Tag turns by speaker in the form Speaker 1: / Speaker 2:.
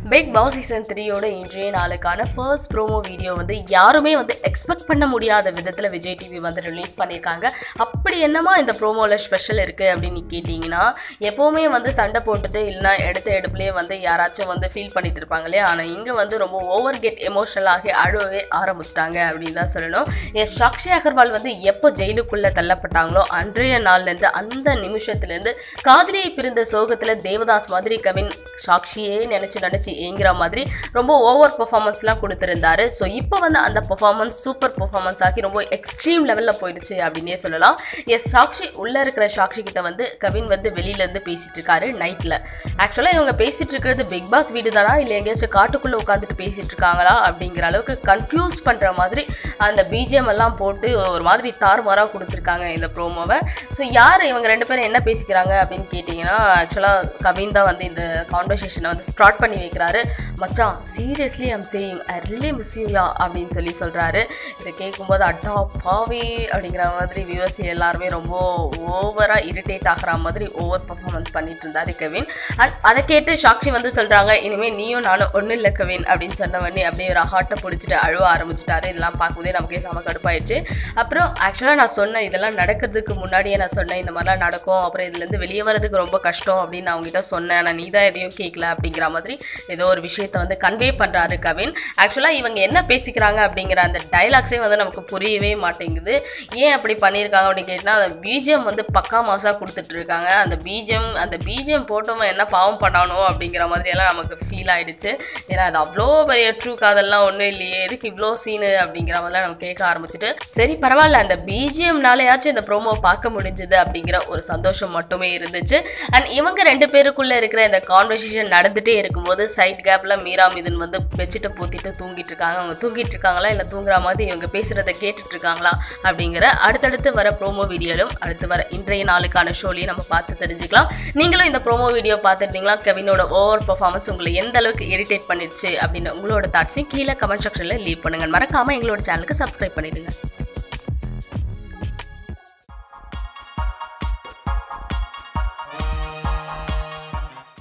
Speaker 1: big Boss season த்ரீயோட இன்றைய நாளுக்கான ஃபர்ஸ்ட் ப்ரோமோ வீடியோ வந்து யாருமே வந்து எக்ஸ்பெக்ட் பண்ண முடியாத விதத்தில் விஜய் டிவி வந்து ரிலீஸ் பண்ணியிருக்காங்க அப்படி என்னமா இந்த ப்ரோமோவில் ஸ்பெஷல் இருக்குது அப்படின்னு கேட்டிங்கன்னா எப்போவுமே வந்து சண்டை போட்டுட்டு இல்லைனா எடுத்த எடுப்புலேயே வந்து யாராச்சும் வந்து ஃபீல் பண்ணிட்டு இருப்பாங்க இல்லையா ஆனால் இங்கே வந்து ரொம்ப ஓவர் கெட் எமோஷனலாகி அழுவவே ஆரம்பிச்சிட்டாங்க அப்படின்னு தான் சொல்லணும் எஸ் சாக்ஷி அகர்வால் வந்து எப்போ ஜெயிலுக்குள்ளே தள்ளப்பட்டாங்களோ அன்றைய நாள்லேருந்து அந்த நிமிஷத்துலேருந்து காதலியை பிரிந்த சோகத்தில் தேவதாஸ் மாதிரி கவின் சாக்ஷியே நினச்சி நினச்சி ஏங்குற மாதிரி ரொம்ப ஓவர் பெர்ஃபார்மன்ஸ்லாம் கொடுத்துருந்தாரு ஸோ இப்போ வந்து அந்த பெர்ஃபார்மன்ஸ் சூப்பர் பெர்ஃபார்மன்ஸ் ஆகி ரொம்ப எக்ஸ்ட்ரீம் லெவலில் போயிடுச்சு அப்படின்னே சொல்லலாம் எஸ் சாக்ஷி உள்ளே இருக்கிற சாக்ஷி கிட்ட வந்து கவின் வந்து வெளியிலேருந்து பேசிட்டு இருக்காரு நைட்டில் ஆக்சுவலாக இவங்க பேசிட்டு இருக்கிறது பிக் பாஸ் வீடு தானா இல்லை எங்கேயாச்சும் காட்டுக்குள்ளே உட்காந்துட்டு பேசிட்டு இருக்காங்களா அப்படிங்கிற அளவுக்கு கன்ஃபியூஸ் பண்ணுற மாதிரி அந்த பிஜிஎம் எல்லாம் போட்டு ஒரு மாதிரி தாறுமாறாக கொடுத்துருக்காங்க இந்த ப்ரோமோவை ஸோ யார் இவங்க ரெண்டு பேரும் என்ன பேசிக்கிறாங்க அப்படின்னு கேட்டிங்கன்னா ஆக்சுவலாக கவின் தான் வந்து இந்த கான்வர்சேஷனை வந்து ஸ்டார்ட் பண்ணி வைக்கிறாரு மச்சான் seriously I'm saying I really miss யூயா அப்படின்னு சொல்லி சொல்கிறாரு இதை கேட்கும்போது அட்டா பாவி அப்படிங்கிற மாதிரி வியூவர்ஸ் எல்லாருமே ரொம்ப ஓவராக இரிட்டேட் ஆகிற மாதிரி ஓவர் பர்ஃபார்மன்ஸ் பண்ணிட்டு இருந்தாரு கவின் அண்ட் அதை கேட்டு சாக்ஷி வந்து சொல்கிறாங்க இனிமேல் நீயும் நானும் ஒன்றும் இல்லை கவின் அப்படின்னு சொன்ன உடனே அப்படியே ஒரு ஹார்ட்டை பிடிச்சிட்டு அழுவ ஆரம்பிச்சிட்டாரு இதெல்லாம் பார்க்கும்போதே நமக்கே செம கடுப்பாயிடுச்சு அப்புறம் ஆக்சுவலாக நான் சொன்னேன் இதெல்லாம் நடக்கிறதுக்கு முன்னாடியே நான் சொன்னேன் இந்த மாதிரிலாம் நடக்கும் அப்புறம் இதுலேருந்து வெளியே வரதுக்கு ரொம்ப கஷ்டம் அப்படின்னு நான் அவங்ககிட்ட சொன்னேன் நான் நீ தான் எதையும் கேட்கல அப்படிங்கிற மாதிரி ஏதோ ஒரு விஷயத்த வந்து கன்வே பண்ணுறாரு கவின் ஆக்சுவலாக இவங்க என்ன பேசிக்கிறாங்க அப்படிங்கிற அந்த டைலாக்ஸே வந்து நமக்கு புரியவே மாட்டேங்குது ஏன் அப்படி பண்ணியிருக்காங்க அப்படின்னு கேட்டால் அந்த பிஜிஎம் வந்து பக்கா மாசாக கொடுத்துட்டு இருக்காங்க அந்த பிஜிஎம் அந்த பிஜிஎம் போட்டவன் என்ன பாவம் பண்ணானோ அப்படிங்கிற மாதிரியெல்லாம் நமக்கு ஃபீல் ஆயிடுச்சு ஏன்னா அது அவ்வளோ பெரிய ட்ரூ காதெல்லாம் ஒன்றும் இல்லையே எதுக்கு இவ்வளோ சீனு அப்படிங்கிற மாதிரிலாம் நம்ம கேட்க ஆரம்பிச்சுட்டு சரி பரவாயில்ல அந்த பிஜிஎம்னாலேயாச்சும் இந்த ப்ரோமோ பார்க்க முடிஞ்சுது அப்படிங்கிற ஒரு சந்தோஷம் மட்டுமே இருந்துச்சு அண்ட் இவங்க ரெண்டு பேருக்குள்ளே இருக்கிற இந்த கான்வர்சேஷன் நடந்துகிட்டே இருக்கும்போது சைட் கேப்பில் மீரா மிதுன் வந்து பெட்ஷீட்டை பூத்திட்டு தூங்கிட்டு இருக்காங்க அவங்க தூங்கிட்டு இருக்காங்களா இல்லை தூங்குற மாதிரி இவங்க பேசுகிறத கேட்டுட்டு இருக்காங்களா அப்படிங்கிற அடுத்தடுத்து வர ப்ரோமோ வீடியோலும் அடுத்து வர இன்றைய நாளுக்கான ஷோலையும் நம்ம பார்த்து தெரிஞ்சுக்கலாம் நீங்களும் இந்த ப்ரோமோ வீடியோ பார்த்துட்டீங்களா கவினோட ஓவர் பர்ஃபார்மன்ஸ் உங்களை எந்த அளவுக்கு இரிட்டேட் பண்ணிடுச்சு அப்படின்னு உங்களோட தாட்ஸையும் கீழே கமெண்ட் செக்ஷனில் லீவ் பண்ணுங்க மறக்காமல் எங்களோட சேனலுக்கு சப்ஸ்கிரைப் பண்ணிடுங்க